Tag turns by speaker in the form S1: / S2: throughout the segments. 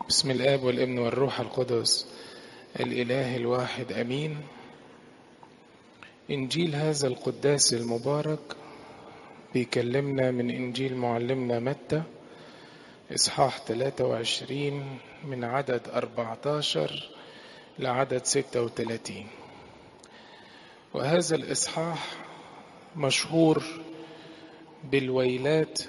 S1: بسم الآب والابن والروح القدس الإله الواحد أمين إنجيل هذا القداس المبارك بيكلمنا من إنجيل معلمنا متى إصحاح 23 من عدد 14 لعدد 36 وهذا الإصحاح مشهور بالويلات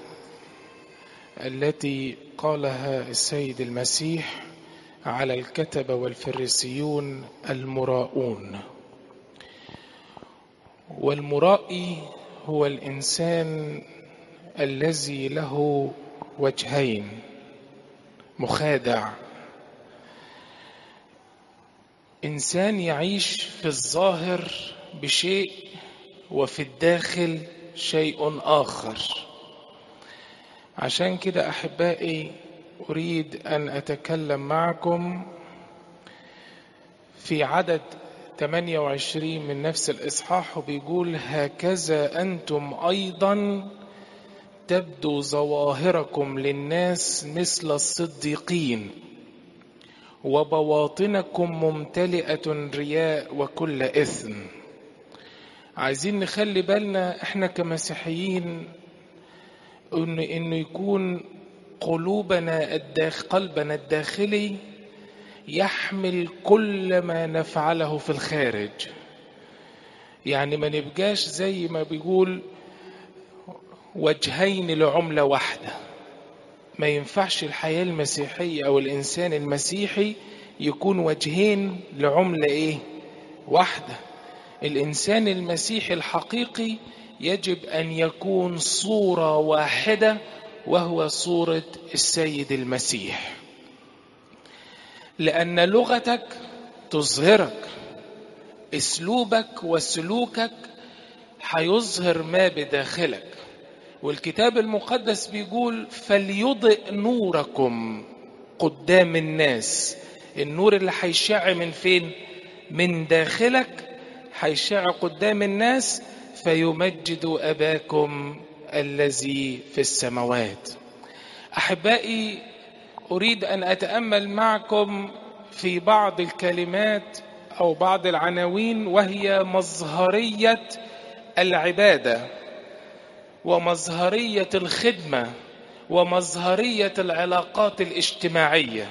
S1: التي قالها السيد المسيح على الكتبة والفريسيون المراؤون والمرائي هو الإنسان الذي له وجهين مخادع إنسان يعيش في الظاهر بشيء وفي الداخل شيء آخر عشان كده احبائي اريد ان اتكلم معكم في عدد 28 من نفس الاصحاح وبيقول هكذا انتم ايضا تبدو ظواهركم للناس مثل الصديقين وبواطنكم ممتلئه رياء وكل اثم عايزين نخلي بالنا احنا كمسيحيين انه انه يكون قلوبنا الداخل قلبنا الداخلي يحمل كل ما نفعله في الخارج يعني ما نبقاش زي ما بيقول وجهين لعملة واحدة ما ينفعش الحياة المسيحية أو الإنسان المسيحي يكون وجهين لعملة إيه؟ واحدة الإنسان المسيحي الحقيقي يجب ان يكون صوره واحده وهو صوره السيد المسيح لان لغتك تظهرك اسلوبك وسلوكك هيظهر ما بداخلك والكتاب المقدس بيقول فليضئ نوركم قدام الناس النور اللي هيشع من فين من داخلك هيشع قدام الناس فيمجد اباكم الذي في السماوات احبائي اريد ان اتامل معكم في بعض الكلمات او بعض العناوين وهي مظهريه العباده ومظهريه الخدمه ومظهريه العلاقات الاجتماعيه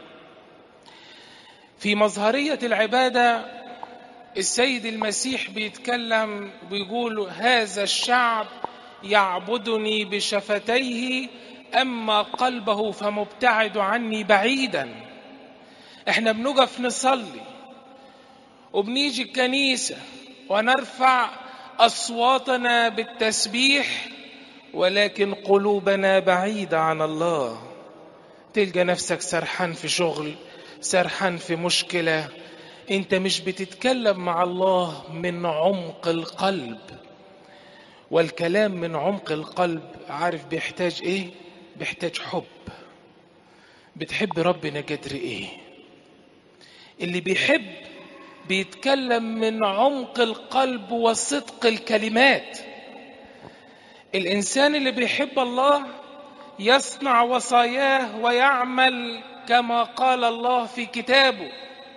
S1: في مظهريه العباده السيد المسيح بيتكلم بيقول هذا الشعب يعبدني بشفتيه اما قلبه فمبتعد عني بعيدا احنا بنقف نصلي وبنيجي الكنيسه ونرفع اصواتنا بالتسبيح ولكن قلوبنا بعيده عن الله تلقى نفسك سرحان في شغل سرحان في مشكله انت مش بتتكلم مع الله من عمق القلب والكلام من عمق القلب عارف بيحتاج ايه بيحتاج حب بتحب ربنا قدر ايه اللي بيحب بيتكلم من عمق القلب وصدق الكلمات الانسان اللي بيحب الله يصنع وصاياه ويعمل كما قال الله في كتابه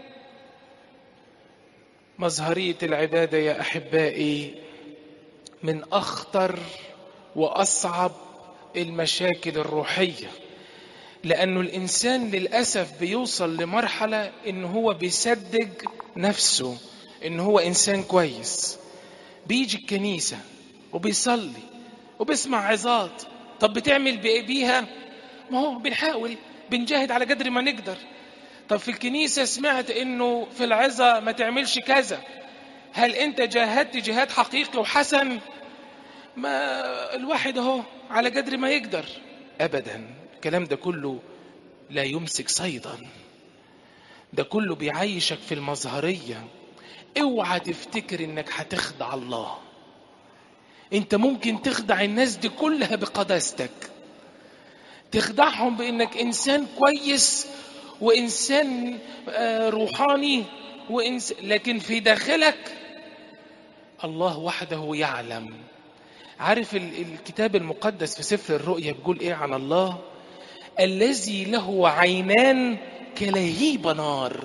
S1: مظهريه العباده يا احبائي من اخطر واصعب المشاكل الروحيه لانه الانسان للاسف بيوصل لمرحله ان هو بيصدق نفسه ان هو انسان كويس بيجي الكنيسه وبيصلي وبيسمع عظات طب بتعمل بايه بيها ما هو بنحاول بنجاهد على قدر ما نقدر طب في الكنيسة سمعت انه في العظة ما تعملش كذا هل انت جاهدت جهاد حقيقي وحسن ما الواحد اهو على قدر ما يقدر ابدا الكلام ده كله لا يمسك صيدا ده كله بيعيشك في المظهرية اوعى تفتكر انك هتخدع الله انت ممكن تخدع الناس دي كلها بقداستك تخدعهم بانك انسان كويس وانسان روحاني وإنس... لكن في داخلك الله وحده يعلم عارف ال- الكتاب المقدس في سفر الرؤيا بيقول ايه عن الله الذي له عينان كلهيب نار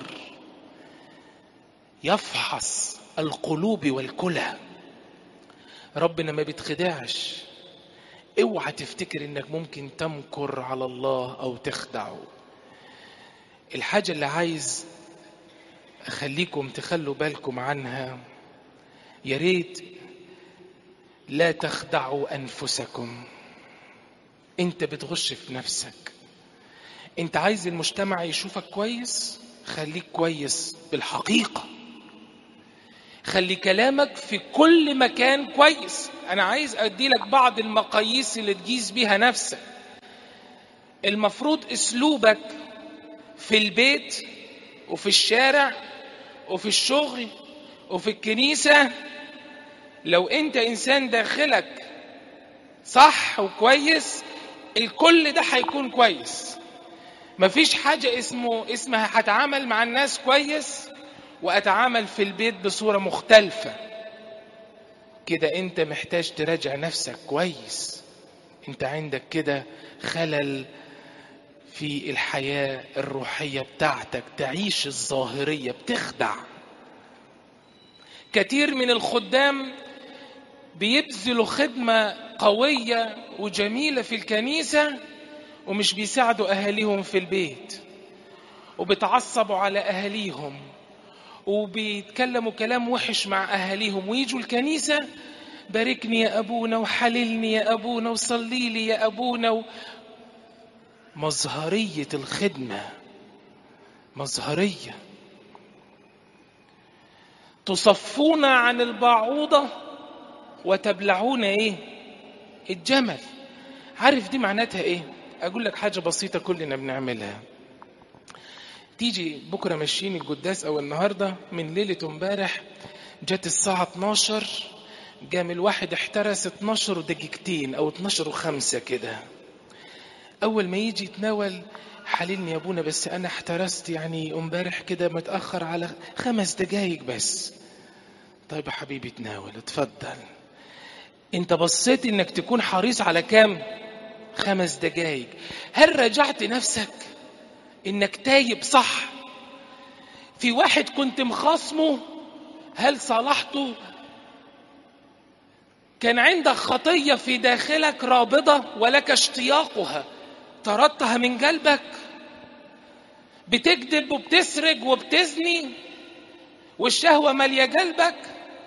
S1: يفحص القلوب والكلى ربنا ما بيتخدعش اوعى تفتكر انك ممكن تمكر على الله او تخدعه الحاجة اللي عايز اخليكم تخلوا بالكم عنها يا ريت لا تخدعوا انفسكم انت بتغش في نفسك انت عايز المجتمع يشوفك كويس خليك كويس بالحقيقه خلي كلامك في كل مكان كويس انا عايز ادي لك بعض المقاييس اللي تجيز بيها نفسك المفروض اسلوبك في البيت وفي الشارع وفي الشغل وفي الكنيسه لو انت انسان داخلك صح وكويس الكل ده هيكون كويس مفيش حاجة اسمه اسمها هتعامل مع الناس كويس واتعامل في البيت بصورة مختلفة كده انت محتاج تراجع نفسك كويس انت عندك كده خلل في الحياة الروحية بتاعتك تعيش الظاهرية بتخدع كتير من الخدام بيبذلوا خدمة قوية وجميلة في الكنيسة ومش بيساعدوا أهاليهم في البيت وبيتعصبوا على أهاليهم وبيتكلموا كلام وحش مع أهاليهم ويجوا الكنيسة باركني يا أبونا وحللني يا أبونا وصلي لي يا أبونا و... مظهرية الخدمة مظهرية تصفون عن البعوضة وتبلعون ايه الجمل عارف دي معناتها ايه اقول لك حاجة بسيطة كلنا بنعملها تيجي بكرة ماشيين القداس او النهاردة من ليلة امبارح جت الساعة 12 جام الواحد احترس 12 دقيقتين او 12 وخمسة كده اول ما يجي يتناول حللني يا ابونا بس انا احترست يعني امبارح كده متاخر على خمس دقايق بس طيب يا حبيبي تناول اتفضل انت بصيت انك تكون حريص على كام خمس دقايق هل رجعت نفسك انك تايب صح في واحد كنت مخاصمه هل صالحته كان عندك خطية في داخلك رابضة ولك اشتياقها طردتها من قلبك بتكذب وبتسرق وبتزني والشهوة مالية قلبك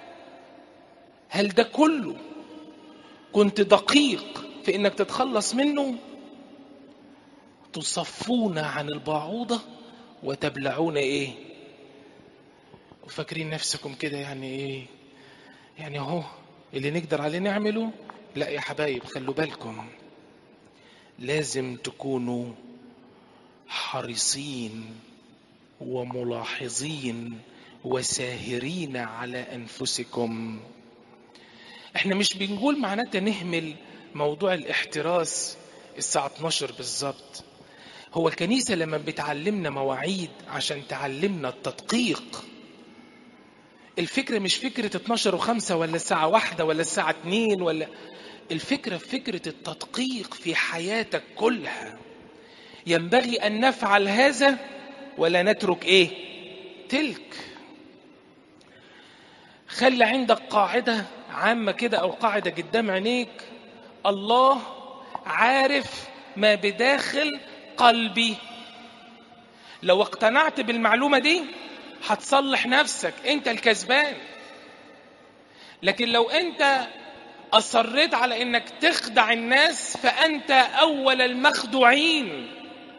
S1: هل ده كله كنت دقيق في انك تتخلص منه تصفون عن البعوضة وتبلعون ايه وفاكرين نفسكم كده يعني ايه يعني اهو اللي نقدر عليه نعمله لا يا حبايب خلوا بالكم لازم تكونوا حريصين وملاحظين وساهرين على انفسكم احنا مش بنقول معناتها نهمل موضوع الاحتراس الساعة 12 بالظبط هو الكنيسة لما بتعلمنا مواعيد عشان تعلمنا التدقيق الفكرة مش فكرة 12 وخمسة ولا الساعة واحدة ولا الساعة اتنين ولا الفكرة في فكرة التدقيق في حياتك كلها ينبغي أن نفعل هذا ولا نترك إيه تلك خلي عندك قاعدة عامة كده أو قاعدة قدام عينيك الله عارف ما بداخل قلبي لو اقتنعت بالمعلومة دي هتصلح نفسك انت الكسبان لكن لو انت اصريت على انك تخدع الناس فانت اول المخدوعين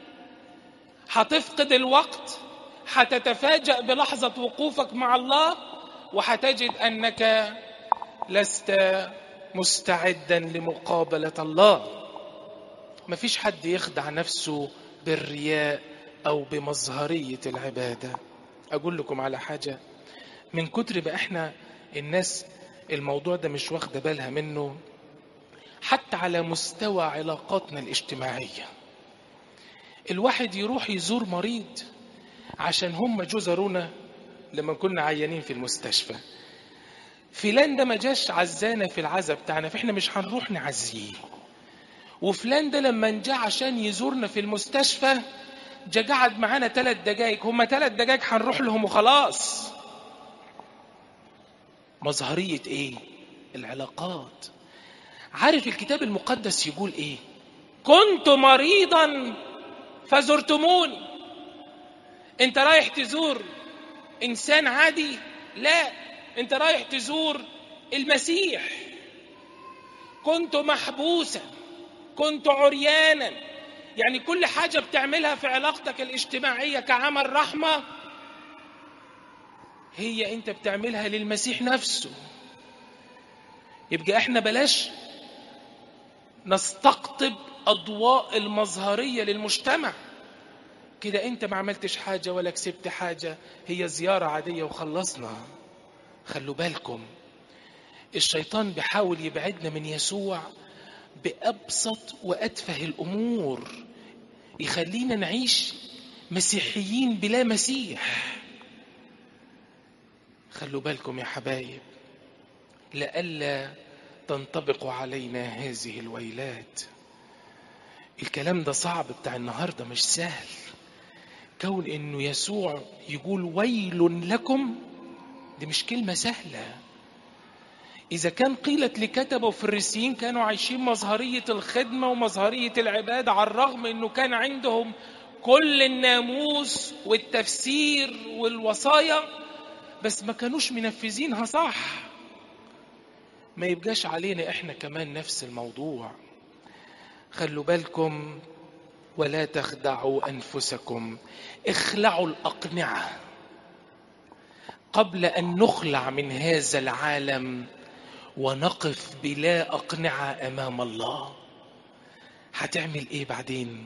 S1: هتفقد الوقت هتتفاجأ بلحظة وقوفك مع الله وهتجد انك لست مستعدا لمقابلة الله مفيش حد يخدع نفسه بالرياء او بمظهرية العبادة اقول لكم على حاجة من كتر بقى احنا الناس الموضوع ده مش واخدة بالها منه حتى على مستوى علاقاتنا الاجتماعية الواحد يروح يزور مريض عشان هم جو زارونا لما كنا عيانين في المستشفى فلان ده ما جاش عزانا في العزا بتاعنا فاحنا مش هنروح نعزيه وفلان ده لما جه عشان يزورنا في المستشفى جه قعد معانا ثلاث دقايق هما ثلاث دقايق هنروح لهم وخلاص مظهرية ايه العلاقات عارف الكتاب المقدس يقول ايه كنت مريضا فزرتموني انت رايح تزور انسان عادي لا انت رايح تزور المسيح كنت محبوسا كنت عريانا يعني كل حاجة بتعملها في علاقتك الاجتماعية كعمل رحمة هي انت بتعملها للمسيح نفسه يبقى احنا بلاش نستقطب اضواء المظهرية للمجتمع كده انت ما عملتش حاجة ولا كسبت حاجة هي زيارة عادية وخلصنا خلوا بالكم الشيطان بيحاول يبعدنا من يسوع بأبسط وأتفه الأمور يخلينا نعيش مسيحيين بلا مسيح خلوا بالكم يا حبايب لئلا تنطبق علينا هذه الويلات الكلام ده صعب بتاع النهارده مش سهل كون انه يسوع يقول ويل لكم دي مش كلمه سهله إذا كان قيلت لكتبة وفريسيين كانوا عايشين مظهرية الخدمة ومظهرية العبادة على الرغم أنه كان عندهم كل الناموس والتفسير والوصايا بس ما كانوش منفذينها صح ما يبقاش علينا احنا كمان نفس الموضوع خلوا بالكم ولا تخدعوا انفسكم اخلعوا الاقنعه قبل ان نخلع من هذا العالم ونقف بلا اقنعه امام الله هتعمل ايه بعدين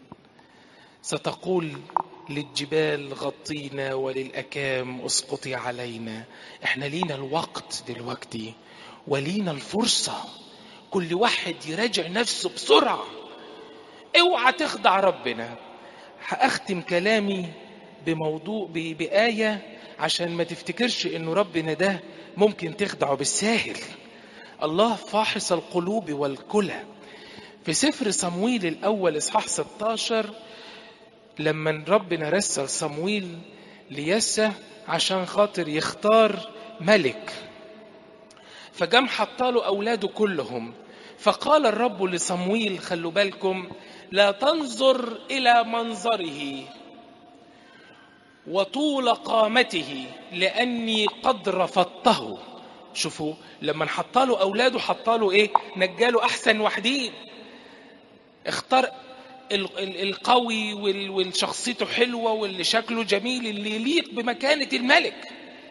S1: ستقول للجبال غطينا وللاكام اسقطي علينا احنا لينا الوقت دلوقتي ولينا الفرصه كل واحد يراجع نفسه بسرعه اوعى تخدع ربنا هاختم كلامي بموضوع ب- بآية عشان ما تفتكرش انه ربنا ده ممكن تخدعه بالساهل الله فاحص القلوب والكلى في سفر صمويل الأول إصحاح 16 لما ربنا رسل صمويل ليسى عشان خاطر يختار ملك فجم حطاله أولاده كلهم فقال الرب لصمويل خلوا بالكم لا تنظر إلى منظره وطول قامته لأني قد رفضته شوفوا لما حطاله أولاده حطاله إيه نجاله أحسن وحدين اختار ال- ال- القوي وال- والشخصيته حلوة واللي شكله جميل اللي يليق بمكانة الملك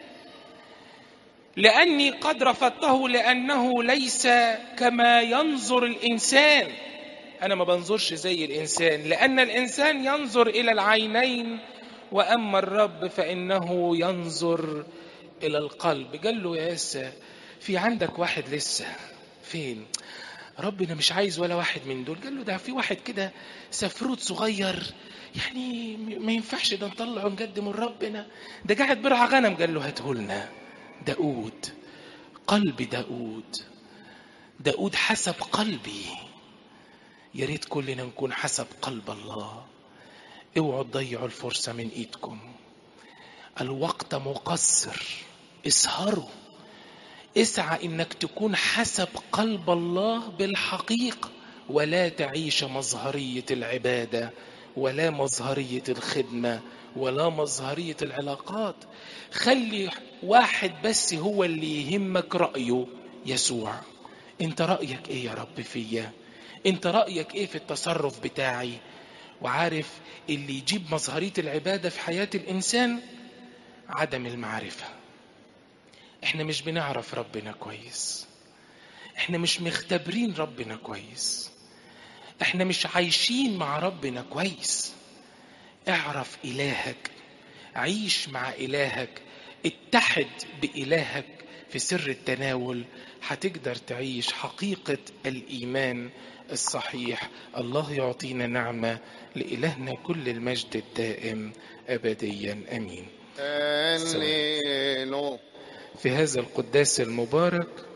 S1: لأني قد رفضته لأنه ليس كما ينظر الإنسان أنا ما بنظرش زي الإنسان لأن الإنسان ينظر إلى العينين وأما الرب فإنه ينظر إلى القلب قال له يا ياسا في عندك واحد لسه فين ربنا مش عايز ولا واحد من دول قال له ده في واحد كده سفروت صغير يعني م- ما ينفعش ده نطلعه نقدمه لربنا ده قاعد برعى غنم قال له هاتهولنا داود قلب داود داود حسب قلبي يا ريت كلنا نكون حسب قلب الله اوعوا تضيعوا الفرصة من ايدكم الوقت مقصر اسهروا اسعى انك تكون حسب قلب الله بالحقيقة ولا تعيش مظهرية العبادة ولا مظهرية الخدمة ولا مظهرية العلاقات خلي واحد بس هو اللي يهمك رأيه يسوع انت رأيك ايه يا رب فيا انت رأيك ايه في التصرف بتاعي وعارف اللي يجيب مظهرية العبادة في حياة الإنسان عدم المعرفة احنا مش بنعرف ربنا كويس احنا مش مختبرين ربنا كويس احنا مش عايشين مع ربنا كويس اعرف إلهك عيش مع إلهك اتحد بإلهك في سر التناول هتقدر تعيش حقيقة الإيمان الصحيح الله يعطينا نعمة لإلهنا كل المجد الدائم أبديا أمين
S2: Enlilo.
S1: في هذا القداس المبارك